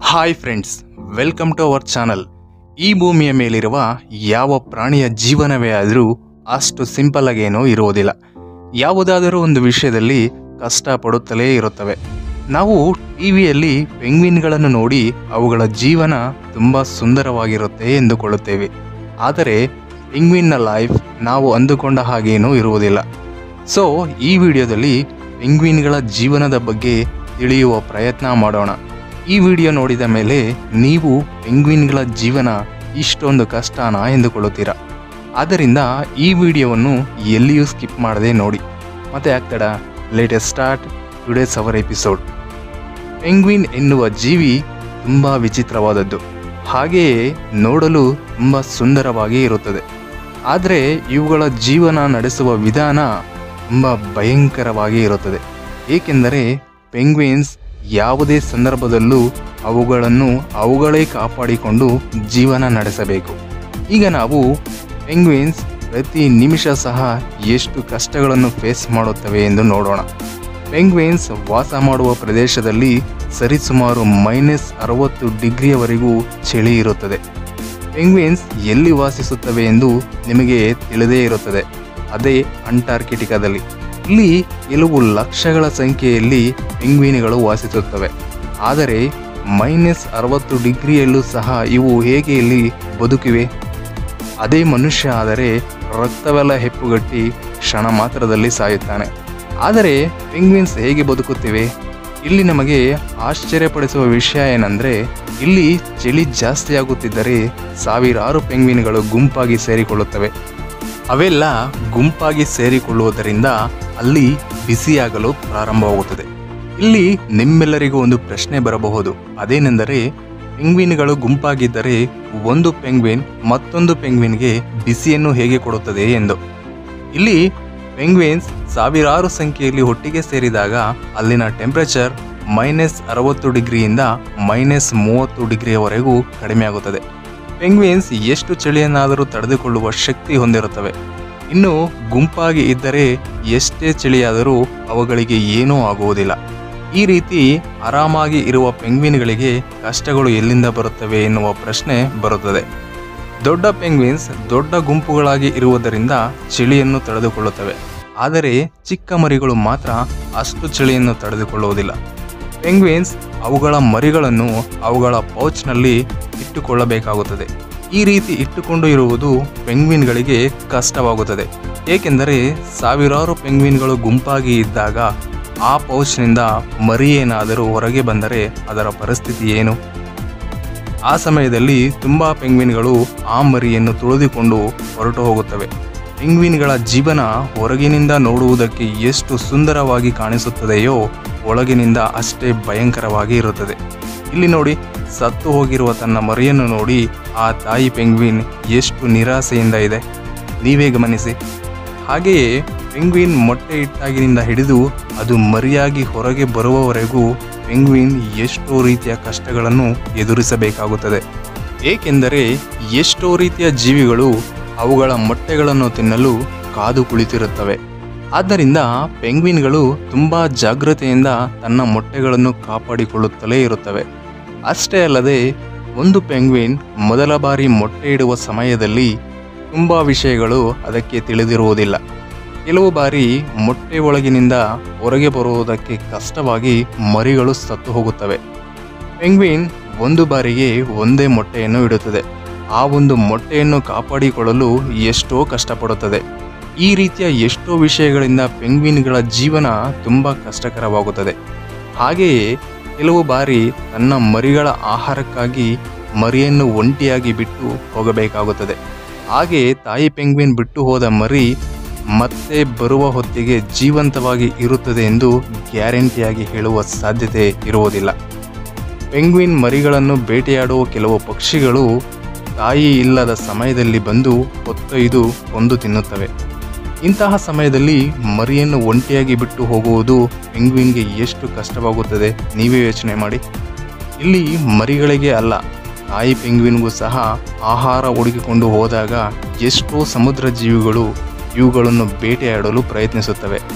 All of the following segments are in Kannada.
hi friends welcome to our channel ಈ ಭೂಮಿಯ ಮೇಲಿರುವ ಯಾವ ಪ್ರಾಣಿಯ ಜೀವನವೇ ಆದರೂ ಅಷ್ಟು ಸಿಂಪಲ್ ಆಗೇನೂ ಇರುವುದಿಲ್ಲ ಯಾವುದಾದರೂ ಒಂದು ವಿಷಯದಲ್ಲಿ ಕಷ್ಟಪಡುತ್ತಲೇ ಇರುತ್ತವೆ ನಾವು ಟಿವಿಯಲ್ಲಿ ಪೆಂಗ್ವಿನ್ಗಳನ್ನು ನೋಡಿ ಅವುಗಳ ಜೀವನ ತುಂಬ ಸುಂದರವಾಗಿರುತ್ತೆ ಎಂದುಕೊಳ್ಳುತ್ತೇವೆ ಆದರೆ ಪೆಂಗ್ವಿನ್ನ ಲೈಫ್ ನಾವು ಅಂದುಕೊಂಡ ಹಾಗೇನೂ ಇರುವುದಿಲ್ಲ ಸೊ ಈ ವಿಡಿಯೋದಲ್ಲಿ ಪೆಂಗ್ವಿನ್ಗಳ ಜೀವನದ ಬಗ್ಗೆ ತಿಳಿಯುವ ಪ್ರಯತ್ನ ಮಾಡೋಣ ಈ ವಿಡಿಯೋ ನೋಡಿದ ಮೇಲೆ ನೀವು ಪೆಂಗ್ವಿನ್ಗಳ ಜೀವನ ಇಷ್ಟೊಂದು ಕಷ್ಟನಾ ಎಂದುಕೊಳ್ಳುತ್ತೀರಾ ಆದ್ದರಿಂದ ಈ ವಿಡಿಯೋವನ್ನು ಎಲ್ಲಿಯೂ ಸ್ಕಿಪ್ ಮಾಡದೆ ನೋಡಿ ಮತ್ತೆ ಆಗ್ತಡ latest start today's our episode penguin ಎನ್ನುವ ಜೀವಿ ತುಂಬ ವಿಚಿತ್ರವಾದದ್ದು ಹಾಗೆಯೇ ನೋಡಲು ತುಂಬ ಸುಂದರವಾಗಿ ಇರುತ್ತದೆ ಆದರೆ ಇವುಗಳ ಜೀವನ ನಡೆಸುವ ವಿಧಾನ ತುಂಬ ಭಯಂಕರವಾಗಿ ಇರುತ್ತದೆ ಏಕೆಂದರೆ ಪೆಂಗ್ವಿನ್ಸ್ ಯಾವುದೇ ಸಂದರ್ಭದಲ್ಲೂ ಅವುಗಳನ್ನು ಅವುಗಳೇ ಕಾಪಾಡಿಕೊಂಡು ಜೀವನ ನಡೆಸಬೇಕು ಈಗ ನಾವು ಪೆಂಗ್ವಿನ್ಸ್ ಪ್ರತಿ ನಿಮಿಷ ಸಹ ಎಷ್ಟು ಕಷ್ಟಗಳನ್ನು ಫೇಸ್ ಮಾಡುತ್ತವೆ ಎಂದು ನೋಡೋಣ ಪೆಂಗ್ವಿನ್ಸ್ ವಾಸ ಮಾಡುವ ಪ್ರದೇಶದಲ್ಲಿ ಸರಿಸುಮಾರು ಮೈನಸ್ ಅರವತ್ತು ಡಿಗ್ರಿಯವರೆಗೂ ಚಳಿ ಇರುತ್ತದೆ ಪೆಂಗ್ವಿನ್ಸ್ ಎಲ್ಲಿ ವಾಸಿಸುತ್ತವೆ ಎಂದು ನಿಮಗೆ ತಿಳಿದೇ ಇರುತ್ತದೆ ಅದೇ ಅಂಟಾರ್ಕಿಟಿಕಾದಲ್ಲಿ ಇಲ್ಲಿ ಕೆಲವು ಲಕ್ಷಗಳ ಸಂಖ್ಯೆಯಲ್ಲಿ ಪೆಂಗ್ವಿನ್ಗಳು ವಾಸಿಸುತ್ತವೆ ಆದರೆ ಮೈನಸ್ ಅರವತ್ತು ಡಿಗ್ರಿಯಲ್ಲೂ ಸಹ ಇವು ಹೇಗೆ ಇಲ್ಲಿ ಬದುಕಿವೆ ಅದೇ ಮನುಷ್ಯ ಆದರೆ ರಕ್ತವೆಲ್ಲ ಹೆಪ್ಪುಗಟ್ಟಿ ಕ್ಷಣ ಮಾತ್ರದಲ್ಲಿ ಸಾಯುತ್ತಾನೆ ಆದರೆ ಪೆಂಗ್ವಿನ್ಸ್ ಹೇಗೆ ಬದುಕುತ್ತಿವೆ ಇಲ್ಲಿ ನಮಗೆ ಆಶ್ಚರ್ಯಪಡಿಸುವ ವಿಷಯ ಏನಂದ್ರೆ ಇಲ್ಲಿ ಚಳಿ ಜಾಸ್ತಿ ಆಗುತ್ತಿದ್ದರೆ ಸಾವಿರಾರು ಪೆಂಗ್ವಿನ್ಗಳು ಗುಂಪಾಗಿ ಸೇರಿಕೊಳ್ಳುತ್ತವೆ ಅವೆಲ್ಲ ಗುಂಪಾಗಿ ಸೇರಿಕೊಳ್ಳುವುದರಿಂದ ಅಲ್ಲಿ ಬಿಸಿಯಾಗಲು ಪ್ರಾರಂಭವಾಗುತ್ತದೆ ಇಲ್ಲಿ ನಿಮ್ಮೆಲ್ಲರಿಗೂ ಒಂದು ಪ್ರಶ್ನೆ ಬರಬಹುದು ಅದೇನೆಂದರೆ ಪೆಂಗ್ವಿನ್ಗಳು ಗುಂಪಾಗಿದ್ದರೆ ಒಂದು ಪೆಂಗ್ವಿನ್ ಮತ್ತೊಂದು ಪೆಂಗ್ವಿನ್ಗೆ ಬಿಸಿಯನ್ನು ಹೇಗೆ ಕೊಡುತ್ತದೆ ಎಂದು ಇಲ್ಲಿ ಪೆಂಗ್ವಿನ್ಸ್ ಸಾವಿರಾರು ಸಂಖ್ಯೆಯಲ್ಲಿ ಒಟ್ಟಿಗೆ ಸೇರಿದಾಗ ಅಲ್ಲಿನ ಟೆಂಪರೇಚರ್ ಮೈನಸ್ ಅರವತ್ತು ಡಿಗ್ರಿಯಿಂದ ಮೈನಸ್ ಮೂವತ್ತು ಡಿಗ್ರಿಯವರೆಗೂ ಕಡಿಮೆಯಾಗುತ್ತದೆ ಪೆಂಗ್ವಿನ್ಸ್ ಎಷ್ಟು ಚಳಿಯನ್ನಾದರೂ ತಡೆದುಕೊಳ್ಳುವ ಶಕ್ತಿ ಹೊಂದಿರುತ್ತವೆ ಇನ್ನು ಗುಂಪಾಗಿ ಇದ್ದರೆ ಎಷ್ಟೇ ಚಳಿಯಾದರೂ ಅವುಗಳಿಗೆ ಏನೂ ಆಗುವುದಿಲ್ಲ ಈ ರೀತಿ ಆರಾಮಾಗಿ ಇರುವ ಪೆಂಗ್ವಿನ್ಗಳಿಗೆ ಕಷ್ಟಗಳು ಎಲ್ಲಿಂದ ಬರುತ್ತವೆ ಎನ್ನುವ ಪ್ರಶ್ನೆ ಬರುತ್ತದೆ ದೊಡ್ಡ ಪೆಂಗ್ವಿನ್ಸ್ ದೊಡ್ಡ ಗುಂಪುಗಳಾಗಿ ಇರುವುದರಿಂದ ಚಳಿಯನ್ನು ತಡೆದುಕೊಳ್ಳುತ್ತವೆ ಆದರೆ ಚಿಕ್ಕ ಮರಿಗಳು ಮಾತ್ರ ಅಷ್ಟು ಚಳಿಯನ್ನು ತಡೆದುಕೊಳ್ಳುವುದಿಲ್ಲ ಪೆಂಗ್ವಿನ್ಸ್ ಅವುಗಳ ಮರಿಗಳನ್ನು ಅವುಗಳ ಪೌಚ್ನಲ್ಲಿ ಇಟ್ಟುಕೊಳ್ಳಬೇಕಾಗುತ್ತದೆ ಈ ರೀತಿ ಇಟ್ಟುಕೊಂಡು ಇರುವುದು ಪೆಂಗ್ವಿನ್ಗಳಿಗೆ ಕಷ್ಟವಾಗುತ್ತದೆ ಏಕೆಂದರೆ ಸಾವಿರಾರು ಪೆಂಗ್ವಿನ್ಗಳು ಗುಂಪಾಗಿ ಇದ್ದಾಗ ಆ ಪೌಚ್ನಿಂದ ಮರಿ ಏನಾದರೂ ಹೊರಗೆ ಬಂದರೆ ಅದರ ಪರಿಸ್ಥಿತಿ ಏನು ಆ ಸಮಯದಲ್ಲಿ ತುಂಬಾ ಪೆಂಗ್ವಿನ್ಗಳು ಆ ಮರಿಯನ್ನು ತುಳಿದುಕೊಂಡು ಹೊರಟು ಹೋಗುತ್ತವೆ ಪೆಂಗ್ವಿನ್ಗಳ ಜೀವನ ಹೊರಗಿನಿಂದ ನೋಡುವುದಕ್ಕೆ ಎಷ್ಟು ಸುಂದರವಾಗಿ ಕಾಣಿಸುತ್ತದೆಯೋ ಒಳಗಿನಿಂದ ಅಷ್ಟೇ ಭಯಂಕರವಾಗಿ ಇರುತ್ತದೆ ಇಲ್ಲಿ ನೋಡಿ ಸತ್ತು ಹೋಗಿರುವ ತನ್ನ ಮರಿಯನ್ನು ನೋಡಿ ಆ ತಾಯಿ ಪೆಂಗ್ವಿನ್ ಎಷ್ಟು ನಿರಾಸೆಯಿಂದ ಇದೆ ನೀವೇ ಗಮನಿಸಿ ಹಾಗೆಯೇ ಪೆಂಗ್ವಿನ್ ಮೊಟ್ಟೆ ಇಟ್ಟಾಗಿನಿಂದ ಹಿಡಿದು ಅದು ಮರಿಯಾಗಿ ಹೊರಗೆ ಬರುವವರೆಗೂ ಪೆಂಗ್ವಿನ್ ಎಷ್ಟೋ ರೀತಿಯ ಕಷ್ಟಗಳನ್ನು ಎದುರಿಸಬೇಕಾಗುತ್ತದೆ ಏಕೆಂದರೆ ಎಷ್ಟೋ ರೀತಿಯ ಜೀವಿಗಳು ಅವುಗಳ ಮೊಟ್ಟೆಗಳನ್ನು ತಿನ್ನಲು ಕಾದು ಕುಳಿತಿರುತ್ತವೆ ಆದ್ದರಿಂದ ಪೆಂಗ್ವಿನ್ಗಳು ತುಂಬ ಜಾಗೃತೆಯಿಂದ ತನ್ನ ಮೊಟ್ಟೆಗಳನ್ನು ಕಾಪಾಡಿಕೊಳ್ಳುತ್ತಲೇ ಇರುತ್ತವೆ ಅಷ್ಟೇ ಅಲ್ಲದೆ ಒಂದು ಪೆಂಗ್ವಿನ್ ಮೊದಲ ಬಾರಿ ಮೊಟ್ಟೆ ಇಡುವ ಸಮಯದಲ್ಲಿ ತುಂಬ ವಿಷಯಗಳು ಅದಕ್ಕೆ ತಿಳಿದಿರುವುದಿಲ್ಲ ಕೆಲವು ಬಾರಿ ಮೊಟ್ಟೆ ಒಳಗಿನಿಂದ ಹೊರಗೆ ಬರುವುದಕ್ಕೆ ಕಷ್ಟವಾಗಿ ಮರಿಗಳು ಸತ್ತು ಹೋಗುತ್ತವೆ ಪೆಂಗ್ವಿನ್ ಒಂದು ಬಾರಿಗೆ ಒಂದೇ ಮೊಟ್ಟೆಯನ್ನು ಇಡುತ್ತದೆ ಆ ಒಂದು ಮೊಟ್ಟೆಯನ್ನು ಕಾಪಾಡಿಕೊಳ್ಳಲು ಎಷ್ಟೋ ಕಷ್ಟಪಡುತ್ತದೆ ಈ ರೀತಿಯ ಎಷ್ಟೋ ವಿಷಯಗಳಿಂದ ಪೆಂಗ್ವಿನ್ಗಳ ಜೀವನ ತುಂಬ ಕಷ್ಟಕರವಾಗುತ್ತದೆ ಹಾಗೆಯೇ ಕೆಲವು ಬಾರಿ ತನ್ನ ಮರಿಗಳ ಆಹಾರಕ್ಕಾಗಿ ಮರಿಯನ್ನು ಒಂಟಿಯಾಗಿ ಬಿಟ್ಟು ಹೋಗಬೇಕಾಗುತ್ತದೆ ಹಾಗೆ ತಾಯಿ ಪೆಂಗ್ವಿನ್ ಬಿಟ್ಟು ಹೋದ ಮರಿ ಮತ್ತೆ ಬರುವ ಹೊತ್ತಿಗೆ ಜೀವಂತವಾಗಿ ಇರುತ್ತದೆ ಎಂದು ಗ್ಯಾರಂಟಿಯಾಗಿ ಹೇಳುವ ಸಾಧ್ಯತೆ ಇರುವುದಿಲ್ಲ ಪೆಂಗ್ವಿನ್ ಮರಿಗಳನ್ನು ಬೇಟೆಯಾಡುವ ಕೆಲವು ಪಕ್ಷಿಗಳು ತಾಯಿ ಇಲ್ಲದ ಸಮಯದಲ್ಲಿ ಬಂದು ಹೊತ್ತೊಯ್ದು ಕೊಂದು ತಿನ್ನುತ್ತವೆ ಇಂತಹ ಸಮಯದಲ್ಲಿ ಮರಿಯನ್ನು ಒಂಟಿಯಾಗಿ ಬಿಟ್ಟು ಹೋಗುವುದು ಪೆಂಗ್ವಿನ್ಗೆ ಎಷ್ಟು ಕಷ್ಟವಾಗುತ್ತದೆ ನೀವೇ ಯೋಚನೆ ಮಾಡಿ ಇಲ್ಲಿ ಮರಿಗಳಿಗೆ ಅಲ್ಲ ತಾಯಿ ಪೆಂಗ್ವಿನ್ಗೂ ಸಹ ಆಹಾರ ಹುಡುಕಿಕೊಂಡು ಹೋದಾಗ ಎಷ್ಟೋ ಸಮುದ್ರ ಜೀವಿಗಳು ಇವುಗಳನ್ನು ಬೇಟೆಯಾಡಲು ಪ್ರಯತ್ನಿಸುತ್ತವೆ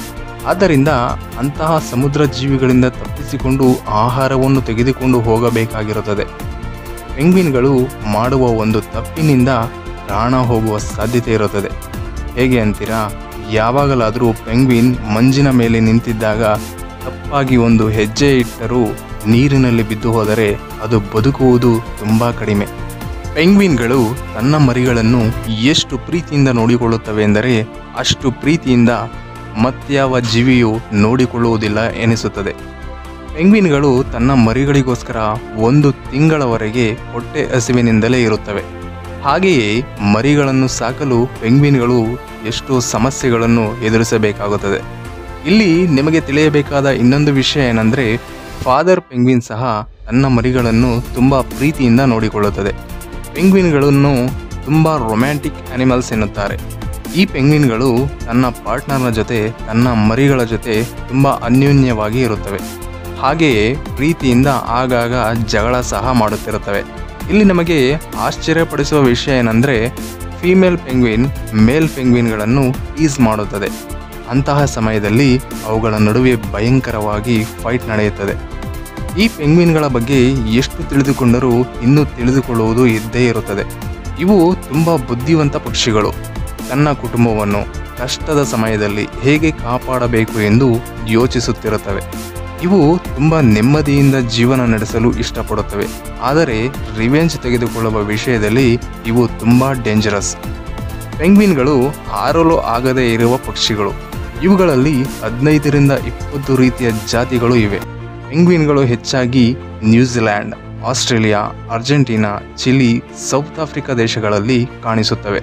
ಆದ್ದರಿಂದ ಅಂತಹ ಸಮುದ್ರ ಜೀವಿಗಳಿಂದ ತಪ್ಪಿಸಿಕೊಂಡು ಆಹಾರವನ್ನು ತೆಗೆದುಕೊಂಡು ಹೋಗಬೇಕಾಗಿರುತ್ತದೆ ಪೆಂಗ್ವಿನ್ಗಳು ಮಾಡುವ ಒಂದು ತಪ್ಪಿನಿಂದ ಪ್ರಾಣ ಹೋಗುವ ಸಾಧ್ಯತೆ ಇರುತ್ತದೆ ಹೇಗೆ ಅಂತೀರಾ ಯಾವಾಗಲಾದರೂ ಪೆಂಗ್ವಿನ್ ಮಂಜಿನ ಮೇಲೆ ನಿಂತಿದ್ದಾಗ ತಪ್ಪಾಗಿ ಒಂದು ಹೆಜ್ಜೆ ಇಟ್ಟರೂ ನೀರಿನಲ್ಲಿ ಬಿದ್ದು ಹೋದರೆ ಅದು ಬದುಕುವುದು ತುಂಬ ಕಡಿಮೆ ಪೆಂಗ್ವಿನ್ಗಳು ತನ್ನ ಮರಿಗಳನ್ನು ಎಷ್ಟು ಪ್ರೀತಿಯಿಂದ ನೋಡಿಕೊಳ್ಳುತ್ತವೆ ಎಂದರೆ ಅಷ್ಟು ಪ್ರೀತಿಯಿಂದ ಮತ್ಯಾವ ಜೀವಿಯು ನೋಡಿಕೊಳ್ಳುವುದಿಲ್ಲ ಎನಿಸುತ್ತದೆ ಪೆಂಗ್ವಿನ್ಗಳು ತನ್ನ ಮರಿಗಳಿಗೋಸ್ಕರ ಒಂದು ತಿಂಗಳವರೆಗೆ ಹೊಟ್ಟೆ ಹಸಿವಿನಿಂದಲೇ ಇರುತ್ತವೆ ಹಾಗೆಯೇ ಮರಿಗಳನ್ನು ಸಾಕಲು ಪೆಂಗ್ವಿನ್ಗಳು ಎಷ್ಟೋ ಸಮಸ್ಯೆಗಳನ್ನು ಎದುರಿಸಬೇಕಾಗುತ್ತದೆ ಇಲ್ಲಿ ನಿಮಗೆ ತಿಳಿಯಬೇಕಾದ ಇನ್ನೊಂದು ವಿಷಯ ಏನೆಂದರೆ ಫಾದರ್ ಪೆಂಗ್ವಿನ್ ಸಹ ತನ್ನ ಮರಿಗಳನ್ನು ತುಂಬ ಪ್ರೀತಿಯಿಂದ ನೋಡಿಕೊಳ್ಳುತ್ತದೆ ಪೆಂಗ್ವಿನ್ಗಳನ್ನು ತುಂಬ ರೊಮ್ಯಾಂಟಿಕ್ ಅನಿಮಲ್ಸ್ ಎನ್ನುತ್ತಾರೆ ಈ ಪೆಂಗ್ವಿನ್ಗಳು ತನ್ನ ಪಾರ್ಟ್ನರ್ನ ಜೊತೆ ತನ್ನ ಮರಿಗಳ ಜೊತೆ ತುಂಬ ಅನ್ಯೋನ್ಯವಾಗಿ ಇರುತ್ತವೆ ಹಾಗೆಯೇ ಪ್ರೀತಿಯಿಂದ ಆಗಾಗ ಜಗಳ ಸಹ ಮಾಡುತ್ತಿರುತ್ತವೆ ಇಲ್ಲಿ ನಮಗೆ ಆಶ್ಚರ್ಯಪಡಿಸುವ ವಿಷಯ ಏನಂದರೆ ಫೀಮೇಲ್ ಪೆಂಗ್ವಿನ್ ಮೇಲ್ ಪೆಂಗ್ವಿನ್ಗಳನ್ನು ಟೀಸ್ ಮಾಡುತ್ತದೆ ಅಂತಹ ಸಮಯದಲ್ಲಿ ಅವುಗಳ ನಡುವೆ ಭಯಂಕರವಾಗಿ ಫೈಟ್ ನಡೆಯುತ್ತದೆ ಈ ಪೆಂಗ್ವಿನ್ಗಳ ಬಗ್ಗೆ ಎಷ್ಟು ತಿಳಿದುಕೊಂಡರೂ ಇನ್ನೂ ತಿಳಿದುಕೊಳ್ಳುವುದು ಇದ್ದೇ ಇರುತ್ತದೆ ಇವು ತುಂಬ ಬುದ್ಧಿವಂತ ಪಕ್ಷಿಗಳು ತನ್ನ ಕುಟುಂಬವನ್ನು ಕಷ್ಟದ ಸಮಯದಲ್ಲಿ ಹೇಗೆ ಕಾಪಾಡಬೇಕು ಎಂದು ಯೋಚಿಸುತ್ತಿರುತ್ತವೆ ಇವು ತುಂಬ ನೆಮ್ಮದಿಯಿಂದ ಜೀವನ ನಡೆಸಲು ಇಷ್ಟಪಡುತ್ತವೆ ಆದರೆ ರಿವೆಂಜ್ ತೆಗೆದುಕೊಳ್ಳುವ ವಿಷಯದಲ್ಲಿ ಇವು ತುಂಬ ಡೇಂಜರಸ್ ಪೆಂಗ್ವಿನ್ಗಳು ಹಾರಲು ಆಗದೇ ಇರುವ ಪಕ್ಷಿಗಳು ಇವುಗಳಲ್ಲಿ ಹದಿನೈದರಿಂದ ಇಪ್ಪತ್ತು ರೀತಿಯ ಜಾತಿಗಳು ಇವೆ ಪೆಂಗ್ವಿನ್ಗಳು ಹೆಚ್ಚಾಗಿ New Zealand Australia Argentina Chile South Africa ದೇಶಗಳಲ್ಲಿ ಕಾಣಿಸುತ್ತವೆ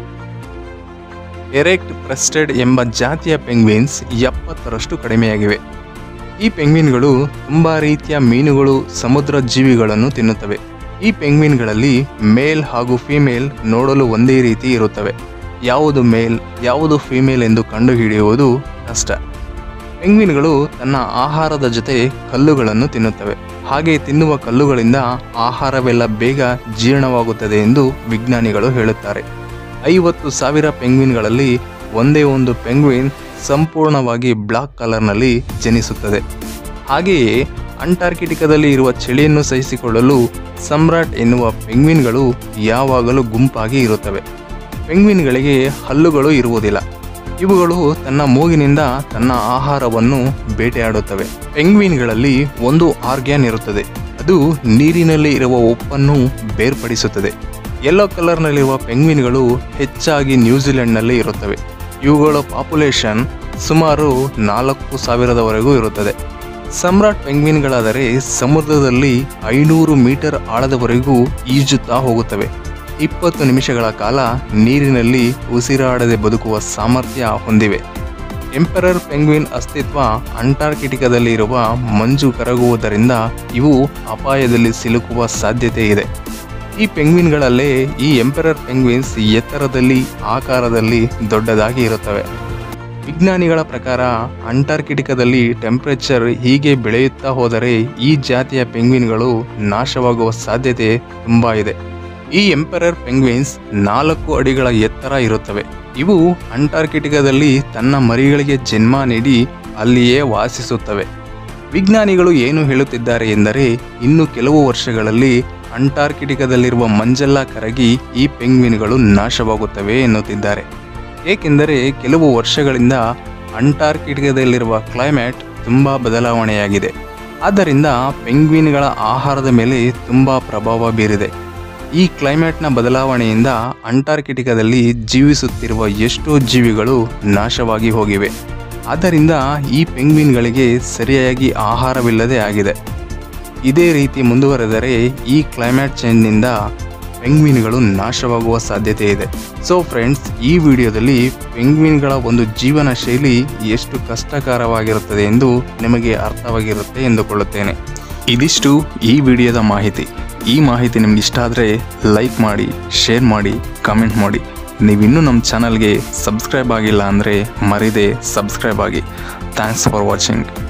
ಎರೆಕ್ಟ್ ಪ್ರೆಸ್ಟೆಡ್ ಎಂಬ ಜಾತಿಯ ಪೆಂಗ್ವಿನ್ಸ್ ಎಪ್ಪತ್ತರಷ್ಟು ಕಡಿಮೆಯಾಗಿವೆ ಈ ಪೆಂಗ್ವಿನ್ಗಳು ತುಂಬ ರೀತಿಯ ಮೀನುಗಳು ಸಮುದ್ರ ಜೀವಿಗಳನ್ನು ತಿನ್ನುತ್ತವೆ ಈ ಪೆಂಗ್ವಿನ್ಗಳಲ್ಲಿ ಮೇಲ್ ಹಾಗೂ ಫಿಮೇಲ್ ನೋಡಲು ಒಂದೇ ರೀತಿ ಇರುತ್ತವೆ ಯಾವುದು ಮೇಲ್ ಯಾವುದು ಫಿಮೇಲ್ ಎಂದು ಕಂಡುಹಿಡಿಯುವುದು ಕಷ್ಟ ಪೆಂಗ್ವಿನ್ಗಳು ತನ್ನ ಆಹಾರದ ಜೊತೆ ಕಲ್ಲುಗಳನ್ನು ತಿನ್ನುತ್ತವೆ ಹಾಗೆ ತಿನ್ನುವ ಕಲ್ಲುಗಳಿಂದ ಆಹಾರವೆಲ್ಲ ಬೇಗ ಜೀರ್ಣವಾಗುತ್ತದೆ ಎಂದು ವಿಜ್ಞಾನಿಗಳು ಹೇಳುತ್ತಾರೆ ಐವತ್ತು ಸಾವಿರ ಪೆಂಗ್ವಿನ್ಗಳಲ್ಲಿ ಒಂದೇ ಒಂದು ಪೆಂಗ್ವಿನ್ ಸಂಪೂರ್ಣವಾಗಿ ಬ್ಲಾಕ್ ಕಲರ್ನಲ್ಲಿ ಜನಿಸುತ್ತದೆ ಹಾಗೆಯೇ ಅಂಟಾರ್ಕಿಟಿಕಾದಲ್ಲಿ ಇರುವ ಚಳಿಯನ್ನು ಸಹಿಸಿಕೊಳ್ಳಲು ಸಮ್ರಾಟ್ ಎನ್ನುವ ಪೆಂಗ್ವಿನ್ಗಳು ಯಾವಾಗಲೂ ಗುಂಪಾಗಿ ಇರುತ್ತವೆ ಪೆಂಗ್ವಿನ್ಗಳಿಗೆ ಹಲ್ಲುಗಳು ಇರುವುದಿಲ್ಲ ಇವುಗಳು ತನ್ನ ಮೂಗಿನಿಂದ ತನ್ನ ಆಹಾರವನ್ನು ಬೇಟೆಯಾಡುತ್ತವೆ ಪೆಂಗ್ವಿನ್ಗಳಲ್ಲಿ ಒಂದು ಆರ್ಗ್ಯಾನ್ ಇರುತ್ತದೆ ಅದು ನೀರಿನಲ್ಲಿ ಇರುವ ಉಪ್ಪನ್ನು ಬೇರ್ಪಡಿಸುತ್ತದೆ ಯೆಲ್ಲೋ ಕಲರ್ನಲ್ಲಿರುವ ಪೆಂಗ್ವಿನ್ಗಳು ಹೆಚ್ಚಾಗಿ ನ್ಯೂಜಿಲೆಂಡ್ನಲ್ಲಿ ಇರುತ್ತವೆ ಇವುಗಳ ಪಾಪ್ಯುಲೇಷನ್ ಸುಮಾರು ನಾಲ್ಕು ಸಾವಿರದವರೆಗೂ ಇರುತ್ತದೆ ಸಮ್ರಾಟ್ ಪೆಂಗ್ವಿನ್ಗಳಾದರೆ ಸಮುದ್ರದಲ್ಲಿ ಐನೂರು ಮೀಟರ್ ಆಳದವರೆಗೂ ಈಜುತ್ತಾ ಹೋಗುತ್ತವೆ ಇಪ್ಪತ್ತು ನಿಮಿಷಗಳ ಕಾಲ ನೀರಿನಲ್ಲಿ ಉಸಿರಾಡದೆ ಬದುಕುವ ಸಾಮರ್ಥ್ಯ ಹೊಂದಿವೆ ಎಂಪರರ್ ಪೆಂಗ್ವಿನ್ ಅಸ್ತಿತ್ವ ಅಂಟಾರ್ಕಿಟಿಕಾದಲ್ಲಿ ಇರುವ ಮಂಜು ಕರಗುವುದರಿಂದ ಇವು ಅಪಾಯದಲ್ಲಿ ಸಿಲುಕುವ ಸಾಧ್ಯತೆ ಇದೆ ಈ ಪೆಂಗ್ವಿನ್ಗಳಲ್ಲೇ ಈ ಎಂಪರರ್ ಪೆಂಗ್ವಿನ್ಸ್ ಎತ್ತರದಲ್ಲಿ ಆಕಾರದಲ್ಲಿ ದೊಡ್ಡದಾಗಿ ಇರುತ್ತವೆ ವಿಜ್ಞಾನಿಗಳ ಪ್ರಕಾರ ಅಂಟಾರ್ಕಿಟಿಕಾದಲ್ಲಿ ಟೆಂಪರೇಚರ್ ಹೀಗೆ ಬೆಳೆಯುತ್ತಾ ಹೋದರೆ ಈ ಜಾತಿಯ ಪೆಂಗ್ವಿನ್ಗಳು ನಾಶವಾಗುವ ಸಾಧ್ಯತೆ ತುಂಬ ಇದೆ ಈ ಎಂಪರರ್ ಪೆಂಗ್ವಿನ್ಸ್ ನಾಲ್ಕು ಅಡಿಗಳ ಎತ್ತರ ಇರುತ್ತವೆ ಇವು ಅಂಟಾರ್ಕಿಟಿಕಾದಲ್ಲಿ ತನ್ನ ಮರಿಗಳಿಗೆ ಜನ್ಮ ನೀಡಿ ಅಲ್ಲಿಯೇ ವಾಸಿಸುತ್ತವೆ ವಿಜ್ಞಾನಿಗಳು ಏನು ಹೇಳುತ್ತಿದ್ದಾರೆ ಎಂದರೆ ಇನ್ನು ಕೆಲವು ವರ್ಷಗಳಲ್ಲಿ ಅಂಟಾರ್ಕಿಟಿಕಾದಲ್ಲಿರುವ ಮಂಜೆಲ್ಲ ಕರಗಿ ಈ ಪೆಂಗ್ವಿನ್ಗಳು ನಾಶವಾಗುತ್ತವೆ ಎನ್ನುತ್ತಿದ್ದಾರೆ ಏಕೆಂದರೆ ಕೆಲವು ವರ್ಷಗಳಿಂದ ಅಂಟಾರ್ಕಿಟಿಕಾದಲ್ಲಿರುವ ಕ್ಲೈಮೇಟ್ ತುಂಬ ಬದಲಾವಣೆಯಾಗಿದೆ ಆದ್ದರಿಂದ ಪೆಂಗ್ವಿನ್ಗಳ ಆಹಾರದ ಮೇಲೆ ತುಂಬ ಪ್ರಭಾವ ಬೀರಿದೆ ಈ ಕ್ಲೈಮೇಟ್ನ ಬದಲಾವಣೆಯಿಂದ ಅಂಟಾರ್ಕಿಟಿಕಾದಲ್ಲಿ ಜೀವಿಸುತ್ತಿರುವ ಎಷ್ಟೋ ಜೀವಿಗಳು ನಾಶವಾಗಿ ಹೋಗಿವೆ ಆದ್ದರಿಂದ ಈ ಪೆಂಗ್ವಿನ್ಗಳಿಗೆ ಸರಿಯಾಗಿ ಆಹಾರವಿಲ್ಲದೆ ಆಗಿದೆ ಇದೇ ರೀತಿ ಮುಂದುವರೆದರೆ ಈ ಕ್ಲೈಮೇಟ್ ಚೇಂಜ್ನಿಂದ ಪೆಂಗ್ವಿನ್ಗಳು ನಾಶವಾಗುವ ಸಾಧ್ಯತೆ ಇದೆ ಸೊ ಫ್ರೆಂಡ್ಸ್ ಈ ವಿಡಿಯೋದಲ್ಲಿ ಪೆಂಗ್ವಿನ್ಗಳ ಒಂದು ಜೀವನ ಶೈಲಿ ಎಷ್ಟು ಕಷ್ಟಕರವಾಗಿರುತ್ತದೆ ಎಂದು ನಿಮಗೆ ಅರ್ಥವಾಗಿರುತ್ತೆ ಎಂದುಕೊಳ್ಳುತ್ತೇನೆ ಇದಿಷ್ಟು ಈ ವಿಡಿಯೋದ ಮಾಹಿತಿ ಈ ಮಾಹಿತಿ ನಿಮ್ಗೆ ಇಷ್ಟ ಆದರೆ ಲೈಕ್ ಮಾಡಿ ಶೇರ್ ಮಾಡಿ ಕಮೆಂಟ್ ಮಾಡಿ ನೀವಿನ್ನೂ ನಮ್ಮ ಚಾನಲ್ಗೆ ಸಬ್ಸ್ಕ್ರೈಬ್ ಆಗಿಲ್ಲ ಅಂದರೆ ಮರಿದೆ ಸಬ್ಸ್ಕ್ರೈಬ್ ಆಗಿ ಥ್ಯಾಂಕ್ಸ್ ಫಾರ್ ವಾಚಿಂಗ್